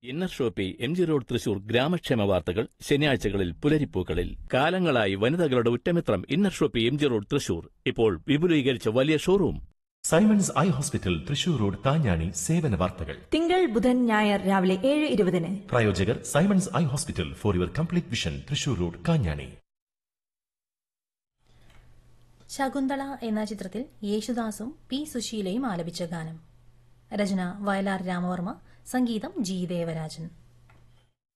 inner shoppe M G road Thrissur ഗ്രാമക്ഷേമ വാർത്തകൾ ശനിയാഴ്ചകളിൽ പുലരിപ്പൂക്കളിൽ കാലങ്ങളായി വനിതകളുടെ ഉറ്റമിത്രം inner shoppe M G road Thrissur ഇപ്പോൾ വിപുലീകരിച്ച വലിയ showroom Simons eye hospital Thrissur road Thanjani സേവന വാർത്തകൾ തിങ്കൾ ബുധൻ ഞായർ രാവിലെ ഏഴ് ഇരുപതിന് പ്രായോജകർ Simons eye hospital for your complete vision Thrissur road Kanjani Shakuntala എന്ന ചിത്രത്തിൽ യേശുദാസും പി സുശീലയും ആലപിച്ച ഗാനം രചന വയലാർ രാമവർമ്മ സംഗീതം ജി ദേവരാജൻ